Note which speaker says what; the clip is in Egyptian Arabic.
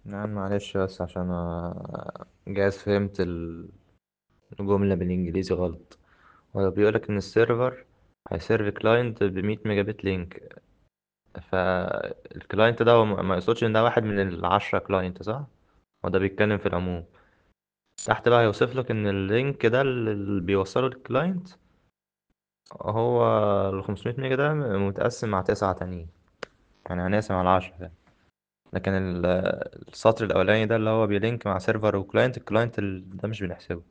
Speaker 1: نعم معلش بس عشان أ- جايز فهمت الجملة بالإنجليزي غلط هو بيقولك إن السيرفر هيسيرف كلاينت بمية ميجا بت لينك فالكلاينت ده هو ما ما يقصدش إن ده واحد من العشرة كلاينت صح؟ هو ده بيتكلم في العموم تحت بقى يوصف لك إن اللينك ده اللي بيوصله الكلاينت هو ال 500 ميجا ده متقسم مع تسعة تانيين يعني هنقسم على عشرة لكن ال- السطر الأولاني ده اللي هو بيلينك مع سيرفر وكلاينت الكلاينت ال- ده مش بنحسبه